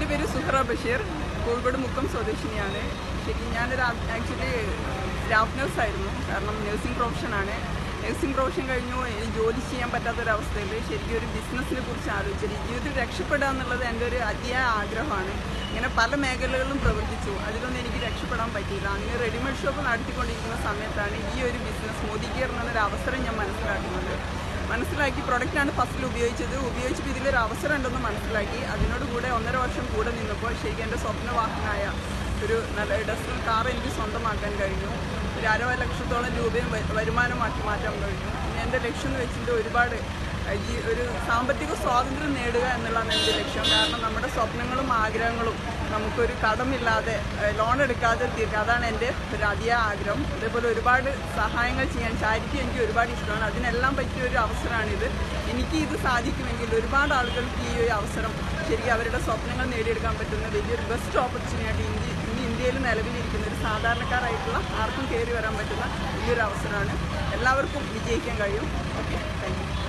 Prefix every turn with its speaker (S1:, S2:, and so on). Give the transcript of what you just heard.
S1: പേര് സുഹറ ബഷീർ കോഴിക്കോട് മുക്കം സ്വദേശിനിയാണ് ശരിക്കും ഞാനൊരു ആക്ച്വലി സ്റ്റാഫ് നഴ്സ് ആയിരുന്നു കാരണം നഴ്സിംഗ് പ്രൊഫഷനാണ് നഴ്സിംഗ് പ്രൊഫഷൻ കഴിഞ്ഞു എനിക്ക് ജോലി ചെയ്യാൻ പറ്റാത്തൊരവസ്ഥയിൽ ശരിക്കും ഒരു ബിസിനസ്സിനെ കുറിച്ച് ആലോചിച്ചത് ജീവിതത്തിൽ രക്ഷപ്പെടുക എന്നുള്ളത് എൻ്റെ ഒരു അതിയായ ആഗ്രഹമാണ് ഇങ്ങനെ പല മേഖലകളിലും പ്രവർത്തിച്ചു അതിലൊന്നും എനിക്ക് രക്ഷപ്പെടാൻ പറ്റിയില്ല അങ്ങനെ റെഡിമെയ്ഡ് ഷോപ്പ് നടത്തിക്കൊണ്ടിരിക്കുന്ന സമയത്താണ് ഈ ഒരു ബിസിനസ് മോദി കെയർ എന്നൊരു അവസരം ഞാൻ മനസ്സിലാക്കുന്നത് മനസ്സിലാക്കി പ്രൊഡക്റ്റാണ് ഫസ്റ്റിൽ ഉപയോഗിച്ചത് ഉപയോഗിച്ചപ്പോൾ ഇതിലൊരു അവസരം ഉണ്ടെന്ന് മനസ്സിലാക്കി അതിനോട് കൂടെ ഒന്നര വർഷം കൂടെ നിന്നപ്പോൾ ശരിക്കും എൻ്റെ സ്വപ്നവാഹനായ ഒരു നല്ല ഡസ്റ്റർ കാർ എനിക്ക് സ്വന്തമാക്കാൻ കഴിഞ്ഞു ഒരു അര ലക്ഷത്തോളം രൂപയും വ- വരുമാനമാക്കി മാറ്റാൻ കഴിഞ്ഞു പിന്നെ എൻ്റെ ലക്ഷ്യം എന്ന് വെച്ചിട്ട് ഒരുപാട് അഹ് ഈ ഒരു സാമ്പത്തിക സ്വാതന്ത്ര്യം നേടുക എന്നുള്ളതാണ് എൻ്റെ ലക്ഷ്യം കാരണം നമ്മുടെ സ്വപ്നങ്ങളും ആഗ്രഹങ്ങളും നമുക്കൊരു കടമില്ലാതെ അഹ് ലോൺ എടുക്കാതെ തീർക്കുക അതാണ് എൻ്റെ ഒരു അതിയായ ആഗ്രഹം അതേപോലെ ഒരുപാട് സഹായങ്ങൾ ചെയ്യാൻ ചാരിറ്റി എനിക്ക് ഒരുപാട് ഇഷ്ടമാണ് അതിനെല്ലാം പറ്റിയ ഒരു അവസരമാണിത് എനിക്ക് ഇത് സാധിക്കുമെങ്കിൽ ഒരുപാട് ആളുകൾക്ക് ഈ ഒരു അവസരം ശരിക്കും അവരുടെ സ്വപ്നങ്ങൾ നേടിയെടുക്കാൻ പറ്റുന്ന വലിയൊരു ബെസ്റ്റ് ഓപ്പർച്യൂണിറ്റി ഇന്ത്യ ഇന്ന് ഇന്ത്യയിൽ നിലവിലിരിക്കുന്ന ഒരു സാധാരണക്കാരായിട്ടുള്ള ആർക്കും കയറി വരാൻ പറ്റുന്ന വലിയൊരു അവസരമാണ് എല്ലാവർക്കും വിജയിക്കാൻ കഴിയും ഓക്കെ താങ്ക് യു